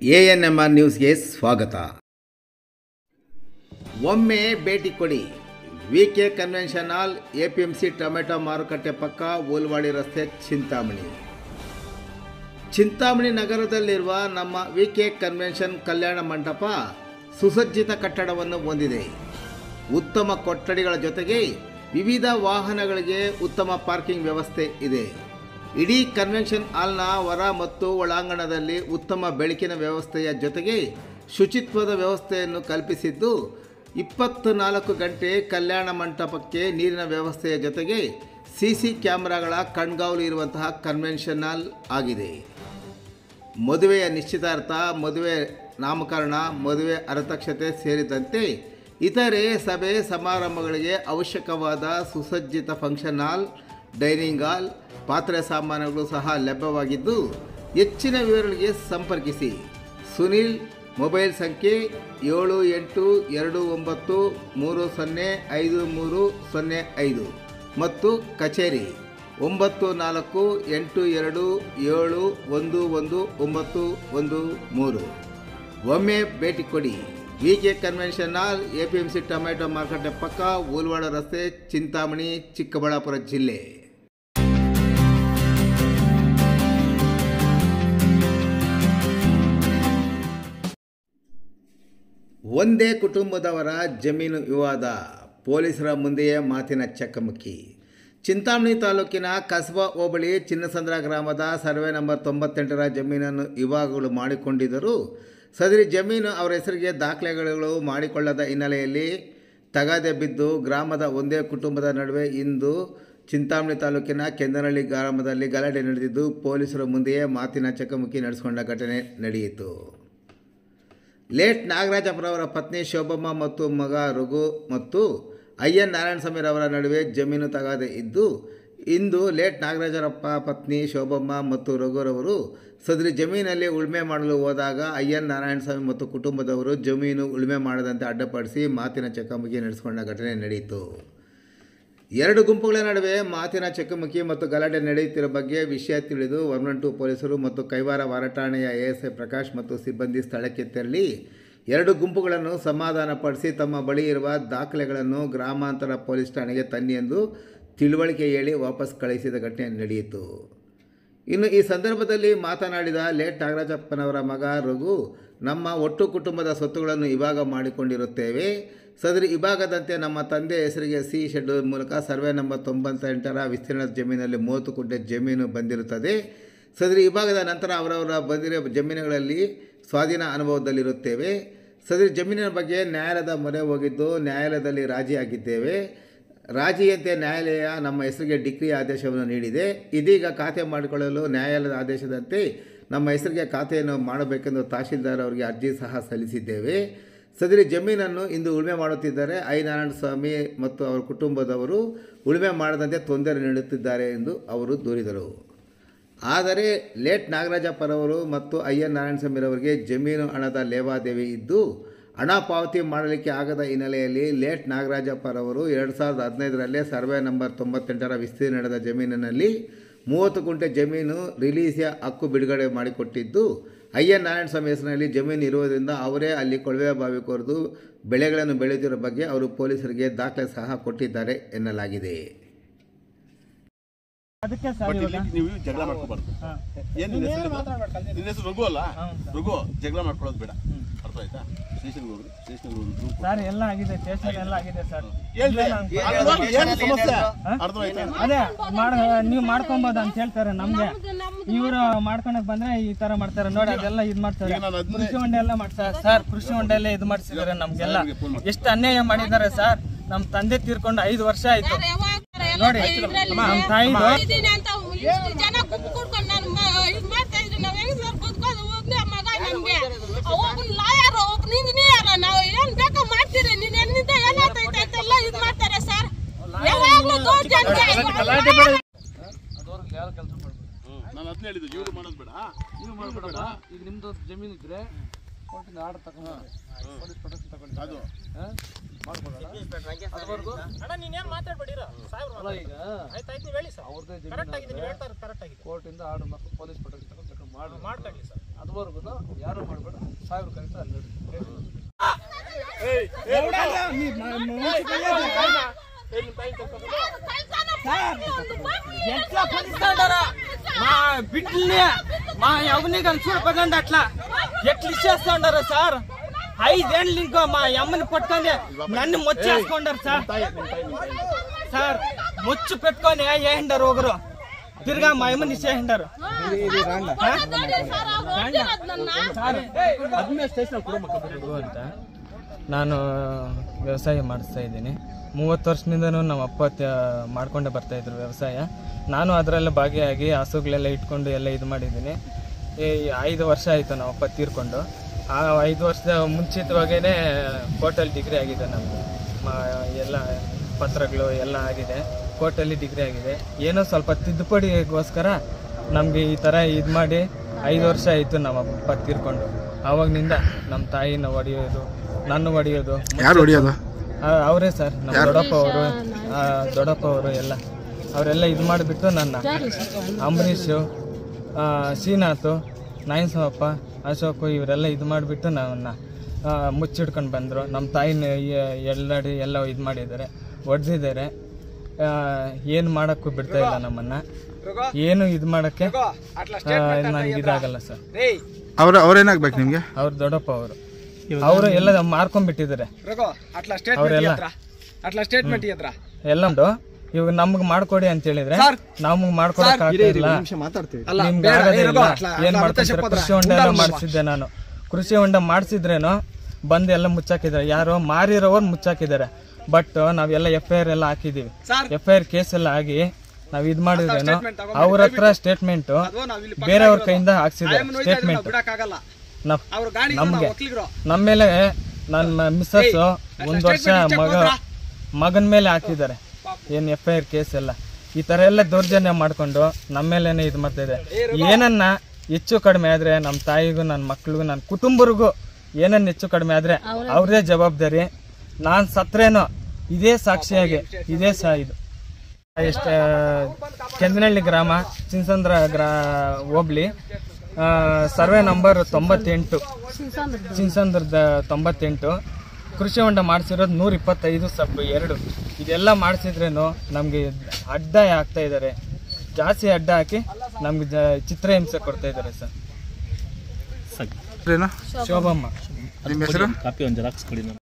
A N M R ನ್ಯೂಸ್ಗೆ ಸ್ವಾಗತ ಒಮ್ಮೆ ಭೇಟಿ ಕೊಡಿ V K convention hall A P M C tomato ಮಾರುಕಟ್ಟೆ ಪಕ್ಕ ಓಲ್ವಾಡಿ ರಸ್ತೆ ಚಿಂತಾಮಣಿ ಚಿಂತಾಮಣಿ ನಗರದಲ್ಲಿರುವ ನಮ್ಮ ವಿ ಕೆ ಕನ್ವೆನ್ಷನ್ ಕಲ್ಯಾಣ ಮಂಟಪ ಸುಸಜ್ಜಿತ ಕಟ್ಟಡವನ್ನು ಹೊಂದಿದೆ ಉತ್ತಮ ಕೊಠಡಿಗಳ ಜೊತೆಗೆ ವಿವಿಧ ವಾಹನಗಳಿಗೆ ಉತ್ತಮ ಪಾರ್ಕಿಂಗ್ ವ್ಯವಸ್ಥೆ ಇದೆ ಇಡೀ ಕನ್ವೆನ್ಷನ್ ಹಾಲ್ನ ಹೊರ ಮತ್ತು ಒಳಾಂಗಣದಲ್ಲಿ ಉತ್ತಮ ಬೆಳಕಿನ ವ್ಯವಸ್ಥೆಯ ಜೊತೆಗೆ ಶುಚಿತ್ವದ ವ್ಯವಸ್ಥೆಯನ್ನು ಕಲ್ಪಿಸಿದ್ದು ಇಪ್ಪತ್ತು ನಾಲ್ಕು ಗಂಟೆ ಕಲ್ಯಾಣ ಮಂಟಪಕ್ಕೆ ನೀರಿನ ವ್ಯವಸ್ಥೆಯ ಜೊತೆಗೆ ಸಿ ಸಿ ಕ್ಯಾಮೆರಾಗಳ ಕಣ್ಗಾವಲು ಇರುವಂತಹ ಕನ್ವೆನ್ಷನ್ ಹಾಲ್ ಆಗಿದೆ ಮದುವೆಯ ನಿಶ್ಚಿತಾರ್ಥ ಮದುವೆ ನಾಮಕರಣ ಮದುವೆ ಅರತಕ್ಷತೆ ಸೇರಿದಂತೆ ಇತರೆ ಸಭೆ ಸಮಾರಂಭಗಳಿಗೆ ಅವಶ್ಯಕವಾದ ಸುಸಜ್ಜಿತ ಫಂಕ್ಷನ್ ಹಾಲ್ ಡೈನಿಂಗ್ ಹಾಲ್ ಪಾತ್ರೆ ಸಾಮಾನುಗಳು ಸಹ ಲಭ್ಯವಾಗಿದ್ದು ಹೆಚ್ಚಿನ ವಿವರಗಳಿಗೆ ಸಂಪರ್ಕಿಸಿ ಸುನಿಲ್ ಮೊಬೈಲ್ ಸಂಖ್ಯೆ ಏಳು ಎಂಟು ಎರಡು ಒಂಬತ್ತು ಮೂರು ಸೊನ್ನೆ ಐದು ಮೂರು ಸೊನ್ನೆ ಐದು ಮತ್ತು ಕಚೇರಿ ಒಂಬತ್ತು ನಾಲ್ಕು ಎಂಟು ಎರಡು ಏಳು ಒಂದು ಒಂದು ಒಂಬತ್ತು ಒಂದು ಮೂರು ಒಮ್ಮೆ ಭೇಟಿ ಕೊಡಿ V K convention hall A P M C tomato ಮಾರುಕಟ್ಟೆ ಪಕ್ಕ ಊಲ್ವಾಡ ರಸ್ತೆ ಚಿಂತಾಮಣಿ ಚಿಕ್ಕಬಳ್ಳಾಪುರ ಜಿಲ್ಲೆ ಒಂದೇ ಕುಟುಂಬದವರ ಜಮೀನು ವಿವಾದ ಪೊಲೀಸರ ಮುಂದೆಯೇ ಮಾತಿನ ಚಕಮಕಿ ಚಿಂತಾಮಣಿ ತಾಲೂಕಿನ ಕಸಬಾ ಹೋಬಳಿ ಚಿನ್ನಸಂದ್ರ ಗ್ರಾಮದ ಸರ್ವೆ ನಂಬರ್ ತೊಂಬತ್ತೆಂಟರ ಜಮೀನನ್ನು ವಿಭಾಗಗಳು ಮಾಡಿಕೊಂಡಿದ್ದರೂ ಸದರಿ ಜಮೀನು ಅವರ ಹೆಸರಿಗೆ ದಾಖಲೆಗಳು ಮಾಡಿಕೊಳ್ಳದ ಹಿನ್ನೆಲೆಯಲ್ಲಿ ತಗಾದೆ ಬಿದ್ದು ಗ್ರಾಮದ ಒಂದೇ ಕುಟುಂಬದ ನಡುವೆ ಇಂದು ಚಿಂತಾಮಣಿ ತಾಲೂಕಿನ ಕೆಂದನಹಳ್ಳಿ ಗ್ರಾಮದಲ್ಲಿ ಗಲಾಟೆ ನಡೆದಿದ್ದು ಪೊಲೀಸರ ಮುಂದೆಯೇ ಮಾತಿನ ಚಕಮಕಿ ನಡೆಸಿಕೊಂಡ ಘಟನೆ ನಡೆಯಿತು ಲೇಟ್ ನಾಗರಾಜಪ್ಪರವರ ಪತ್ನಿ ಶೋಭಮ್ಮ ಮತ್ತು ಮಗ ರಘು ಮತ್ತು ಅಯ್ಯನ್ ನಾರಾಯಣ ಸ್ವಾಮಿರವರ ನಡುವೆ ಜಮೀನು ತಗಾದೆ ಇದ್ದು ಇಂದು ಲೇಟ್ ನಾಗರಾಜರಪ್ಪ ಪತ್ನಿ ಶೋಭಮ್ಮ ಮತ್ತು ರಘುರವರು ಸದರಿ ಜಮೀನಲ್ಲಿ ಉಳುಮೆ ಮಾಡಲು ಹೋದಾಗ ಅಯ್ಯನ್ ನಾರಾಯಣ ಸ್ವಾಮಿ ಮತ್ತು ಕುಟುಂಬದವರು ಜಮೀನು ಉಳುಮೆ ಮಾಡದಂತೆ ಅಡ್ಡಪಡಿಸಿ ಮಾತಿನ ಚಕಮಕಿ ನಡೆಸಿಕೊಂಡ ಘಟನೆ ನಡೆಯಿತು ಎರಡು ಗುಂಪುಗಳ ನಡುವೆ ಮಾತಿನ ಚಕಮಕಿ ಮತ್ತು ಗಲಾಟೆ ನಡೆಯುತ್ತಿರುವ ಬಗ್ಗೆ ವಿಷಯ ತಿಳಿದು ಒನ್ ಟು ಪೊಲೀಸರು ಮತ್ತು ಕೈವಾರ ವಾರಠಾಣೆಯ ಎಎಸ್ಐ ಪ್ರಕಾಶ್ ಮತ್ತು ಸಿಬ್ಬಂದಿ ಸ್ಥಳಕ್ಕೆ ತೆರಳಿ ಎರಡು ಗುಂಪುಗಳನ್ನು ಸಮಾಧಾನಪಡಿಸಿ ತಮ್ಮ ಬಳಿ ಇರುವ ದಾಖಲೆಗಳನ್ನು ಗ್ರಾಮಾಂತರ ಪೊಲೀಸ್ ಠಾಣೆಗೆ ತನ್ನಿ ಎಂದು ತಿಳುವಳಿಕೆ ಹೇಳಿ ವಾಪಸ್ ಕಳಿಸಿದ ಘಟನೆ ನಡೆಯಿತು ಇನ್ನು ಈ ಸಂದರ್ಭದಲ್ಲಿ ಮಾತನಾಡಿದ ಲೇಟ್ ನಾಗರಾಜಪ್ಪನವರ ಮಗ ರಘು ನಮ್ಮ ಒಟ್ಟು ಕುಟುಂಬದ ಸ್ವತ್ತುಗಳನ್ನು ವಿಭಾಗ ಮಾಡಿಕೊಂಡಿರುತ್ತೇವೆ ಸದರಿ ವಿಭಾಗದಂತೆ ನಮ್ಮ ತಂದೆ ಹೆಸರಿಗೆ ಸಿ ಶೆಡ್ಯೂಲ್ ಮೂಲಕ ಸರ್ವೆ ನಂಬರ್ ತೊಂಬತ್ತೆಂಟರ ವಿಸ್ತೀರ್ಣದ ಜಮೀನಲ್ಲಿ ಮೂವತ್ತು ಕುಂಟೆ ಜಮೀನು ಬಂದಿರುತ್ತದೆ ಸದರಿ ವಿಭಾಗದ ನಂತರ ಅವರವರ ಬಂದಿರೋ ಜಮೀನುಗಳಲ್ಲಿ ಸ್ವಾಧೀನ ಅನುಭವದಲ್ಲಿರುತ್ತೇವೆ ಸದರಿ ಜಮೀನಿನ ಬಗ್ಗೆ ನ್ಯಾಯಾಲಯದ ಮೊರೆ ಹೋಗಿದ್ದು ನ್ಯಾಯಾಲಯದಲ್ಲಿ ರಾಜಿಯಾಗಿದ್ದೇವೆ ರಾಜಿಯಂತೆ ನ್ಯಾಯಾಲಯ ನಮ್ಮ ಹೆಸರಿಗೆ ಡಿಗ್ರಿ ಆದೇಶವನ್ನು ನೀಡಿದೆ ಇದೀಗ ಖಾತೆ ಮಾಡಿಕೊಳ್ಳಲು ನ್ಯಾಯಾಲಯದ ಆದೇಶದಂತೆ ನಮ್ಮ ಹೆಸರಿಗೆ ಖಾತೆಯನ್ನು ಮಾಡಬೇಕೆಂದು ತಹಶೀಲ್ದಾರ್ ಅವರಿಗೆ ಅರ್ಜಿ ಸಹ ಸಲ್ಲಿಸಿದ್ದೇವೆ ಸದರಿ ಜಮೀನನ್ನು ಇಂದು ಉಳುಮೆ ಮಾಡುತ್ತಿದ್ದಾರೆ ಐ ನಾರಾಯಣ ಸ್ವಾಮಿ ಮತ್ತು ಅವರ ಕುಟುಂಬದವರು ಉಳುಮೆ ಮಾಡದಂತೆ ತೊಂದರೆ ನೀಡುತ್ತಿದ್ದಾರೆ ಎಂದು ಅವರು ದೂರಿದರು ಆದರೆ ಲೇಟ್ ನಾಗರಾಜಪ್ಪರವರು ಮತ್ತು ಅಯ್ಯನ್ ನಾರಾಯಣ ಸ್ವಾಮಿರವರಿಗೆ ಜಮೀನು ಹಣದ ಲೇವಾದೇವಿ ಇದ್ದು ಹಣ ಪಾವತಿ ಮಾಡಲಿಕ್ಕೆ ಆಗದ ಹಿನ್ನೆಲೆಯಲ್ಲಿ ಲೇಟ್ ನಾಗರಾಜಪ್ಪರವರು ಎರಡು ಸಾವಿರದ ಹದಿನೈದರಲ್ಲೇ ಸರ್ವೆ ನಂಬರ್ ತೊಂಬತ್ತೆಂಟರ ವಿಸ್ತೀರ್ಣದ ಜಮೀನಿನಲ್ಲಿ ಮೂವತ್ತು ಕುಂಟೆ ಜಮೀನು ರಿಲೀಸಿಯ ಹಕ್ಕು ಬಿಡುಗಡೆ ಮಾಡಿಕೊಟ್ಟಿದ್ದು ಅಯ್ಯನ್ ನಾರಾಯಣ ಸ್ವಾಮಿ ಹೆಸರಿನಲ್ಲಿ ಜಮೀನು ಇರುವುದರಿಂದ ಅವರೇ ಅಲ್ಲಿ ಕೊಳವೆ ಬಾವಿ ಕೊರೆದು ಬೆಳೆಗಳನ್ನು ಬೆಳೆಯುತ್ತಿರೋ ಬಗ್ಗೆ ಅವರು ಪೊಲೀಸರಿಗೆ ದಾಖಲೆ ಸಹ ಕೊಟ್ಟಿದ್ದಾರೆ ಎನ್ನಲಾಗಿದೆ ಅದಕ್ಕೆ ಸರ್ ಬಟ್ ಇವಾಗ ಇಲ್ಲಿ ನೀವು ಜಗಳ ಮಾಡ್ಕೋಬಾರ್ದು ಹಾ. ಏನ್ ನಿನ್ನ ಹೆಸರು ನಿನ್ನ ಹೆಸರು ರಘು ಅಲ್ಲ ಹೌದು ಸರ್. ರಘು ಜಗಳ ಮಾಡ್ಕೊಳ್ಳೋದು ಬೇಡ ಅರ್ಥ ಆಯ್ತಾ ಸ್ಟೇಷನ್ಗೆ ಹೋಗ್ರಿ ಸ್ಟೇಷನ್ಗೆ ಹೋಗಿ ಸರ್ ಎಲ್ಲ ಆಗಿದೆ ಸ್ಟೇಷನ್ ಎಲ್ಲ ಆಗಿದೆ ಸರ್ ಹೇಳ್ದೆ ಇಲ್ಲ ನಾನು- ಅಲ್ವಾ? ಏನು ಸಮಸ್ಯೆ ಹಾ? ಅರ್ಥ ಆಯ್ತಾ ಅದೇ ಮಾಡ ನೀವು ಮಾಡ್ಕೊಬೋದು ಅಂತ ಹೇಳ್ತಾರೆ ನಮ್ಗೆ ಇವರು ಮಾಡ್ಕೊಳಕ್ ಬಂದ್ರೆ ಈ ತರ ಮಾಡ್ತಾರೆ ನೋಡಿ ಅದೆಲ್ಲ ಇದ್ ಮಾಡ್ತಾರೆ ಈಗ ನಾನು ಅದನ್ನೇ- ಕೃಷಿ ಹೊಂಡ ಎಲ್ಲ ಮಾಡ್ತಾರೆ ಸರ್ ಕೃಷಿ ಹೊಂಡ ಎಲ್ಲ ಇದು ಮಾಡ್ಸಿದ್ದಾರೆ ನಮ್ಗೆಲ್ಲ ಎಷ್ಟು ಅನ್ಯಾಯ ಮಾಡಿದ್ದಾರೆ ಸರ್ ನಮ್ ತಂದೆ ತೀರ್ಕೊಂಡು ಐದು ವರ್ಷ ಆಯ್ತು ನೋಡಿ ನಮ್ ತಾಯಿದು ಇದೀನಿ ಅಂತ ಇಷ್ಟು ಜನ ಗುಂಪು ಕೂಡ್ಕೊಂಡು ನಾನು ಇದು ಮಾಡ್ತಾ ಇದ್ರು ನಾವ್ ಹೆಂಗ್ ಸರ್ ಬದುಕೋದು ಒಬ್ನೇ ಮಗ ನಮ್ಗೆ ಒಬ್ಬ ಲಾಯರ್ ಒಬ್ಬ ಇಂಜಿನಿಯರ್ ನಾವು ಏನ್ ಬೇಕೋ ಮಾಡ್ತೀರಿ ನೀನ್ ಎಲ್ಲಿಂದ ಏನಾಗ್ತೈತೆ ಅಂತೆಲ್ಲ ಇದು ಮಾಡ್ತಾರೆ ಸರ್ ಯಾವಾಗ್ಲೂ ದೌರ್ಜನ್ಯ ನಾನು ಅದನ್ನ ಹೇಳಿದ್ದು ಇವ್ರು ಮಾಡೋದು ಬೇಡ ನೀವು ಮಾಡ್ಬೇಡ ಈಗ ನಿಮ್ದು ಜಮೀನು ಇದ್ರೆ ಕೋರ್ಟಿಂದ ಆರ್ಡರ್ ತಗೊಂಡು ಪೊಲೀಸ್ ಪ್ರೊಟೆಕ್ಷನ್ ತಗೊಂಡು ಅದು ಅದುವರೆಗೂ ಅಲ್ಲ ಈಗ ಅವ್ರದ್ದೇ ಜಮೀನು ಕೋರ್ಟಿಂದ ಆರ್ಡರ್ ಪೊಲೀಸ್ ಪ್ರೊಟೆಕ್ಷನ್ ತಗೊಂಡು ತಗೊಂಡು ಮಾಡಿ ಮಾಡ್ಕೊಳ್ಳಿ ಸರ್ ಅದುವರೆಗೂ ಯಾರು ಮಾಡಬೇಡ ಸಾವಿರ ಕರೆಕ್ಟ್ ಅಲ್ಲಿ ఎట్లా పనిస్తాడారా మా బిడ్డల్ని మా ఎవరిని కానీ చూడపదండి అట్లా ఎట్లా ఇచ్చేస్తాడారా సార్ ఐదేళ్ళు ఇంకో మా అమ్మని పట్టుకొని నన్ను మొచ్చేసుకుంటారు సార్ సార్ మొచ్చు పెట్టుకొని ఏంటారు ఒకరు తిరిగా మా అమ్మని ఇచ్చేసిండారు ಅಂತ ನಾನು ವ್ಯವಸಾಯ ಮಾಡಿಸ್ತಾ ಇದ್ದೀನಿ ಮೂವತ್ತು ವರ್ಷದಿಂದನೂ ನಮ್ಮ ಅಪ್ಪ ತ- ಮಾಡ್ಕೊಂಡೇ ಬರ್ತಾ ಇದ್ರು ವ್ಯವಸಾಯ ನಾನು ಅದರಲ್ಲೇ ಭಾಗಿಯಾಗಿ ಹಸುಗಳೆಲ್ಲ ಇಟ್ಕೊಂಡು ಎಲ್ಲ ಇದು ಮಾಡಿದ್ದೀನಿ ಈ ಐದು ವರ್ಷ ಆಯಿತು ನಮ್ಮ ಅಪ್ಪ ತೀರ್ಕೊಂಡು ಆ ಐದು ವರ್ಷದ ಮುಂಚಿತವಾಗೇ ಕೋರ್ಟಲ್ಲಿ ಡಿಗ್ರಿ ಆಗಿದೆ ನಮಗೆ ಎಲ್ಲ ಪತ್ರಗಳು ಎಲ್ಲ ಆಗಿದೆ ಕೋರ್ಟಲ್ಲಿ ಡಿಗ್ರಿ ಆಗಿದೆ ಏನೋ ಸ್ವಲ್ಪ ತಿದ್ದುಪಡಿಗೋಸ್ಕರ ನಮಗೆ ಈ ಥರ ಇದು ಮಾಡಿ ಐದು ವರ್ಷ ಆಯಿತು ನಮ್ಮ ಅಪ್ಪ ತೀರ್ಕೊಂಡು ಆವಾಗ್ನಿಂದ ನಮ್ಮ ತಾಯಿನ ಹೊಡೆಯೋದು ನನ್ನ ಹೊಡೆಯೋದು ಯಾರು ಹೊಡಿಯೋದು ಅವರೇ ಸರ್ ನಮ್ಮ ದೊಡ್ಡಪ್ಪ ಅವರು ದೊಡ್ಡಪ್ಪ ಅವರು ಎಲ್ಲ ಅವರೆಲ್ಲ ಇದು ಮಾಡಿಬಿಟ್ಟು ನನ್ನ ಅಂಬರೀಷು ಆ, ಶ್ರೀನಾಥ್ ನಾಯನ್ಸಮಪ್ಪ ಅಶೋಕು ಇವರೆಲ್ಲ ಇದು ಮಾಡಿಬಿಟ್ಟು ನಮ್ಮನ್ನ ಆ, ಮುಚ್ಚಿಡ್ಕೊಂಡು ಬಂದರು ನಮ್ಮ ತಾಯಿನ ಎಲ್ಲಡಿ ಎಲ್ಲ ಇದು ಮಾಡಿದ್ದಾರೆ ಹೊಡೆದಿದ್ದಾರೆ ಏನು ಮಾಡೋಕ್ಕೂ ಬಿಡ್ತಾ ಇಲ್ಲ ನಮ್ಮನ್ನ ಏನು ಇದು ಮಾಡೋಕ್ಕೆ ನನಗೆ ಇದಾಗಲ್ಲ ಸರ್ ಅವ್ರ ಅವ್ರೇನಾಗ್ಬೇಕು ನಿಮ್ಗೆ ಅವ್ರು ದೊಡ್ಡಪ್ಪ ಅವರು ಅವರು ಎಲ್ಲ ಮಾರ್ಕೊಂಡ್ಬಿಟ್ಟಿದ್ದಾರೆ ಅವರೆಲ್ಲ ಅಟ್లా ಸ್ಟೇಟ್ಮೆಂಟ್ ಇದ್ರ ಎಲ್ಲ ಉಂಟು ಇವಾಗ ನಮ್ಗ್ ಮಾಡ್ಕೊಡಿ ಅಂತ ಹೇಳಿದ್ರೆ ನಮ್ಗ್ ಮಾಡ್ಕೊಡಕ್ ಆಗ್ತಿಲ್ಲ ನಿಮ್ಗೆ ಆಗೋದೇ ಇಲ್ಲ. ಏನ್ ಮಾಡ್ತಾರೆ ಕೃಷಿ ಹೊಂಡ ಎಲ್ಲ ಮಾಡಿಸಿದ್ದೆ ನಾನು ಕೃಷಿ ಹೊಂಡ ಮಾಡಿಸಿದ್ರೇನು ಬಂದು ಎಲ್ಲ ಮುಚ್ಚಾಕಿದ್ದಾರೆ ಯಾರೋ ಮಾರಿರೋರು ಮುಚ್ಚಾಕಿದ್ದಾರೆ ಬಟ್ ನಾವೆಲ್ಲ ಎಫ್ ಐ ಆರ್ ಎಲ್ಲ ಹಾಕಿದೀವಿ ಎಫ್ ಐ ಆರ್ ಕೇಸ್ ಎಲ್ಲ ಆಗಿ ನಾವ್ ಇದ್ ಮಾಡಿದ್ರೇನು ಅವ್ರ ಹತ್ರ ಸ್ಟೇಟ್ಮೆಂಟ್ ಬೇರೆಯವ್ರ ಕೈಯಿಂದ ಹಾಕ್ಸಿದ್ದಾರೆ ಸ್ಟೇಟ್ಮೆಂಟ್ ನಮ್ಗೆ ನಮ್ಮ ಮೇಲೆ ನನ್ನ ಮಿಸ್ಸಸ್ ಒಂದ್ ವರ್ಷ ಮಗ ಮಗನ ಮೇಲೆ ಹಾಕಿದ್ದಾರೆ ಏನ್ ಎಫ್ ಐ ಆರ್ ಕೇಸ್ ಎಲ್ಲ ಈ ತರ ಎಲ್ಲ ದೌರ್ಜನ್ಯ ಮಾಡ್ಕೊಂಡು ನಮ್ಮ ಮೇಲೇನೆ ಇದು ಮಾಡ್ತಾ ಇದೆ ಏನನ್ನ ಹೆಚ್ಚು ಕಡಿಮೆ ಆದ್ರೆ ನಮ್ಮ ತಾಯಿಗೂ ನನ್ನ ಮಕ್ಳಿಗೂ ನನ್ನ ಕುಟುಂಬರಿಗೂ ಏನನ್ನ ಹೆಚ್ಚು ಕಡಿಮೆ ಆದ್ರೆ ಅವ್ರದೇ ಜವಾಬ್ದಾರಿ ನಾನ್ ಸತ್ರೇನೋ ಇದೇ ಸಾಕ್ಷಿಯಾಗಿ ಇದೇ ಸಹ ಇದು ಎಷ್ಟ ಕೆಂದನಹಳ್ಳಿ ಗ್ರಾಮ ಚಿನ್ಸಂದ್ರ ಗ್ರಾ ಹೋಬ್ಳಿ ಆ, ಸರ್ವೆ ನಂಬರ್ ತೊಂಬತ್ತೆಂಟು ಚಿನ್ಸಂದ್ರದ ತೊಂಬತ್ತೆಂಟು ಕೃಷಿ ಹೊಂಡ ಮಾಡಿಸಿರೋದು ನೂರ ಇಪ್ಪತ್ತೈದು ಸಬ್ ಎರಡು ಇದೆಲ್ಲ ಮಾಡಿಸಿದ್ರೇನು ನಮಗೆ ಅಡ್ಡ ಆಗ್ತಾ ಇದ್ದಾರೆ ಜಾಸ್ತಿ ಅಡ್ಡ ಹಾಕಿ ನಮ್ಗೆ ಜ ಚಿತ್ರಹಿಂಸೆ ಕೊಡ್ತಾ ಇದ್ದಾರೆ ಸರ್ ಏನು ಶೋಭಮ್ಮ ನಿಮ್ಮ ಹೆಸರು